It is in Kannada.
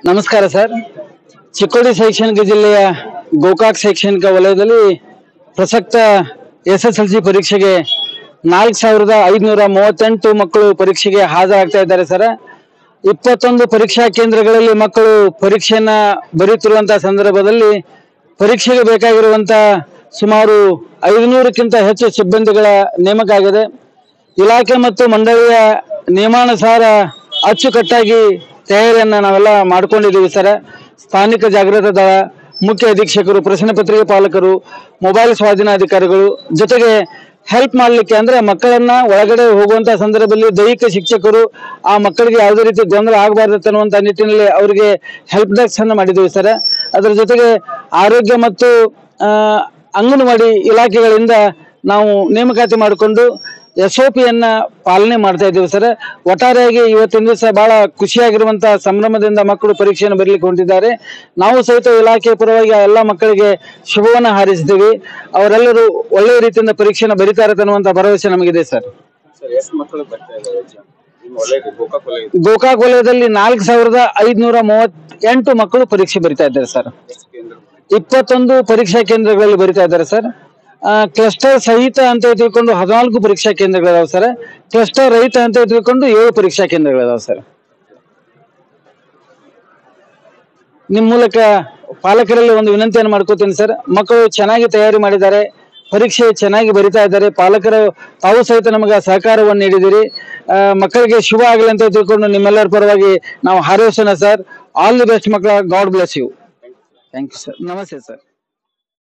ನಮಸ್ಕಾರ ಸರ್ ಚಿಕ್ಕೋಡಿ ಶೈಕ್ಷಣಿಕ ಜಿಲ್ಲೆಯ ಗೋಕಾಕ್ ಶೈಕ್ಷಣಿಕ ವಲಯದಲ್ಲಿ ಪ್ರಸಕ್ತ ಎಸ್ ಎಸ್ ಎಲ್ ಸಿ ಪರೀಕ್ಷೆಗೆ ನಾಲ್ಕು ಸಾವಿರದ ಐದುನೂರ ಮೂವತ್ತೆಂಟು ಮಕ್ಕಳು ಪರೀಕ್ಷೆಗೆ ಹಾಜರಾಗ್ತಾ ಇದ್ದಾರೆ ಸರ್ ಇಪ್ಪತ್ತೊಂದು ಪರೀಕ್ಷಾ ಕೇಂದ್ರಗಳಲ್ಲಿ ಮಕ್ಕಳು ಪರೀಕ್ಷೆಯನ್ನ ಬರೀತಿರುವಂತಹ ಸಂದರ್ಭದಲ್ಲಿ ಪರೀಕ್ಷೆಗೆ ಬೇಕಾಗಿರುವಂತ ಸುಮಾರು ಐದುನೂರಕ್ಕಿಂತ ಹೆಚ್ಚು ಸಿಬ್ಬಂದಿಗಳ ನೇಮಕ ಆಗಿದೆ ಇಲಾಖೆ ಮತ್ತು ಮಂಡಳಿಯ ನಿಯಮಾನುಸಾರ ಅಚ್ಚುಕಟ್ಟಾಗಿ ತಯಾರಿಯನ್ನ ನಾವೆಲ್ಲ ಮಾಡ್ಕೊಂಡಿದ್ದೀವಿ ಸರ್ ಸ್ಥಾನಿಕ ಜಾಗೃತ ದಳ ಮುಖ್ಯ ಅಧೀಕ್ಷಕರು ಪ್ರಶ್ನೆ ಪತ್ರಿಕೆ ಪಾಲಕರು ಮೊಬೈಲ್ ಸ್ವಾಧೀನಾಧಿಕಾರಿಗಳು ಜೊತೆಗೆ ಹೆಲ್ಪ್ ಮಾಡ್ಲಿಕ್ಕೆ ಅಂದ್ರೆ ಮಕ್ಕಳನ್ನ ಒಳಗಡೆ ಹೋಗುವಂತ ಸಂದರ್ಭದಲ್ಲಿ ದೈಹಿಕ ಶಿಕ್ಷಕರು ಆ ಮಕ್ಕಳಿಗೆ ಯಾವುದೇ ರೀತಿ ಗೊಂದಲ ಆಗಬಾರ್ದು ಅನ್ನುವಂತ ನಿಟ್ಟಿನಲ್ಲಿ ಅವರಿಗೆ ಹೆಲ್ಪ್ ಡೆಸ್ಕ್ ಅನ್ನ ಮಾಡಿದ್ದೀವಿ ಸರ್ ಅದರ ಜೊತೆಗೆ ಆರೋಗ್ಯ ಮತ್ತು ಆ, ಅಂಗನವಾಡಿ ಇಲಾಖೆಗಳಿಂದ ನಾವು ನೇಮಕಾತಿ ಮಾಡಿಕೊಂಡು ಎಸ್ ಒ ಪಿಯನ್ನ ಪಾಲನೆ ಮಾಡ್ತಾ ಇದ್ದೀವಿ ಸರ್ ಒಟ್ಟಾರೆಯಾಗಿ ಇವತ್ತಿನ ದಿವಸ ಬಹಳ ಖುಷಿಯಾಗಿರುವಂತಹ ಸಂಭ್ರಮದಿಂದ ಮಕ್ಕಳು ಪರೀಕ್ಷೆಯನ್ನು ಬರಲಿಕ್ಕೆ ಹೊಂಟಿದ್ದಾರೆ ನಾವು ಸಹಿತ ಇಲಾಖೆ ಪರವಾಗಿ ಆ ಎಲ್ಲ ಮಕ್ಕಳಿಗೆ ಶುಭವನ್ನ ಹಾರೈಸಿದ್ದೀವಿ ಅವರೆಲ್ಲರೂ ಒಳ್ಳೆಯ ರೀತಿಯಿಂದ ಪರೀಕ್ಷೆಯನ್ನು ಬರೀತಾರೆ ಅನ್ನುವಂತ ಭರವಸೆ ನಮಗಿದೆ ಸರ್ ಸರ್ ಎಷ್ಟು ಮಕ್ಕಳು ಬರ್ತಾ ಇದ್ದಾರೆ exam? ನಿಮ್ಮ ಒಳ್ಳೆ ಗೋಕಾಕ್ ವಲಯ ಗೋಕಾಕ್ ವಲಯದಲ್ಲಿ ನಾಲ್ಕು ಸಾವಿರದ ಐದುನೂರ ಮೂವತ್ತೆಂಟು ಮಕ್ಕಳು ಪರೀಕ್ಷೆ ಬರಿತಾ ಇದ್ದಾರೆ ಸರ್ ಎಷ್ಟು ಕೇಂದ್ರ ಇಪ್ಪತ್ತೊಂದು ಪರೀಕ್ಷಾ ಕೇಂದ್ರಗಳಲ್ಲಿ ಬರಿತಾ ಇದ್ದಾರೆ ಸರ್ ಕ್ಲಸ್ಟರ್ ಸಹಿತ ಅಂತ ತಿಳ್ಕೊಂಡು ಹದಿನಾಲ್ಕು ಪರೀಕ್ಷಾ ಕೇಂದ್ರಗಳಿದಾವೆ ಸರ್ ಕ್ಲಸ್ಟರ್ ರಹಿತ ಅಂತ ತಿಳ್ಕೊಂಡು ಏಳು ಪರೀಕ್ಷಾ ಕೇಂದ್ರಗಳಿದಾವೆ ಸರ್ ನಿಮ್ಮ ಮೂಲಕ ಪಾಲಕರಲ್ಲಿ ಒಂದು ವಿನಂತಿಯನ್ನು ಮಾಡ್ಕೋತೀನಿ ಸರ್ ಮಕ್ಕಳು ಚೆನ್ನಾಗಿ ತಯಾರಿ ಮಾಡಿದ್ದಾರೆ ಪರೀಕ್ಷೆ ಚೆನ್ನಾಗಿ ಬರಿತಾ ಇದ್ದಾರೆ ಪಾಲಕರು ತಾವು ಸಹಿತ ನಮಗೆ ಸಹಕಾರವನ್ನು ನೀಡಿದಿರಿ ಆ, ಮಕ್ಕಳಿಗೆ ಶುಭ ಆಗಲಿ ಅಂತ ತಿಳ್ಕೊಂಡು ನಿಮ್ಮೆಲ್ಲರ ಪರವಾಗಿ ನಾವು ಹಾರೈಸೋಣ ಸರ್ ಆಲ್ ದಿ ಬೆಸ್ಟ್ ಮಕ್ಕಳ God bless you thank you sir ನಮಸ್ತೆ ಸರ್